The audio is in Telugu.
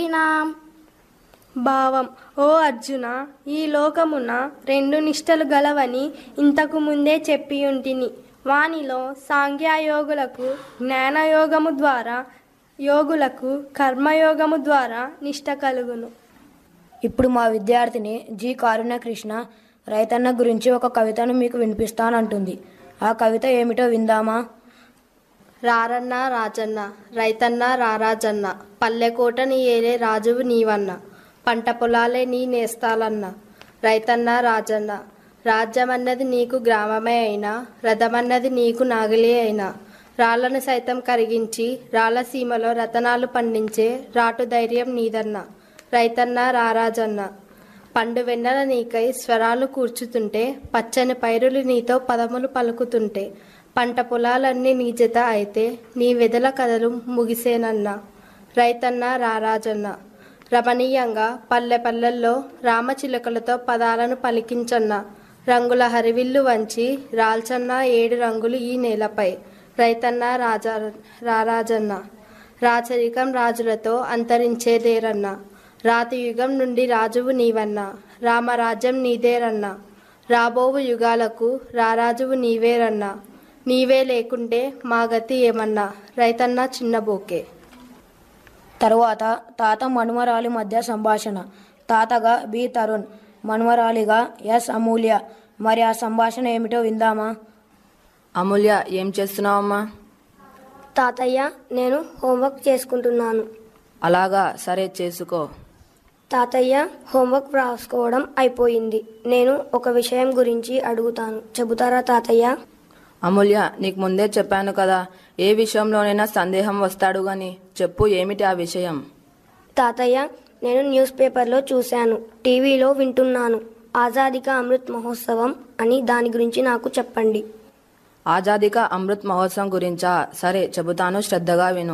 యోగినాం భావం ఓ అర్జున ఈ లోకమున రెండు నిష్టలు గలవని ఇంతకు ముందే చెప్పియుంటిని వానిలో సాంఖ్యయోగులకు జ్ఞానయోగము ద్వారా యోగులకు కర్మయోగము ద్వారా నిష్ట కలుగును ఇప్పుడు మా విద్యార్థిని జి కారుణ్యకృష్ణ రైతన్న గురించి ఒక కవితను మీకు వినిపిస్తానంటుంది ఆ కవిత ఏమిటో విందామా రారన్న రాజన్న రైతన్న రారాజన్న పల్లెకోట నీ ఏలే రాజువు నీవన్న పంట పొలాలే నీ నేస్తాలన్న రైతన్న రాజన్న రాజ్యమన్నది నీకు గ్రామమే అయినా రథమన్నది నీకు నాగలి అయినా రాళ్లను సైతం కరిగించి రాళ్లసీమలో రతనాలు పండించే రాటు ధైర్యం నీదన్న రైతన్న రారాజన్న పండు వెన్నెల నీకై స్వరాలు కూర్చుతుంటే పచ్చని పైరులు నీతో పదములు పలుకుతుంటే పంట పొలాలన్నీ నీ జత అయితే నీ వెదల కథలు ముగిసేనన్నా రైతన్న రారాజన్న రమణీయంగా పల్లె పల్లెల్లో రామచిలుకలతో పదాలను పలికించన్న రంగుల హరివిల్లు వంచి రాల్చన్న ఏడు రంగులు ఈ నేలపై రైతన్న రాజా రారాజన్న రాచరికం రాజులతో అంతరించేదేరన్న రాతి యుగం నుండి రాజువు నీవన్నా రామరాజ్యం నీదేరన్నా రాబోవు యుగాలకు రారాజువు నీవేరన్నా నీవే లేకుంటే మా గతి ఏమన్నా రైతన్న చిన్నబోకే తరువాత తాత మనుమరాలి మధ్య సంభాషణ తాతగా బి తరుణ్ మనుమరాలిగా ఎస్ అమూల్య మరి ఆ సంభాషణ ఏమిటో విందామా అమూల్య ఏం చేస్తున్నావమ్మా తాతయ్య నేను హోంవర్క్ చేసుకుంటున్నాను అలాగా సరే చేసుకో తాతయ్య హోంవర్క్ రాసుకోవడం అయిపోయింది నేను ఒక విషయం గురించి అడుగుతాను చెబుతారా తాతయ్య అమూల్య నీకు ముందే చెప్పాను కదా ఏ విషయంలోనైనా సందేహం వస్తాడు గాని చెప్పు ఏమిటి ఆ విషయం తాతయ్య నేను న్యూస్ పేపర్లో చూశాను టీవీలో వింటున్నాను ఆజాదీ కా అమృత్ మహోత్సవం అని దాని గురించి నాకు చెప్పండి ఆజాదీ కా అమృత్ మహోత్సవం గురించా సరే చెబుతాను శ్రద్ధగా విను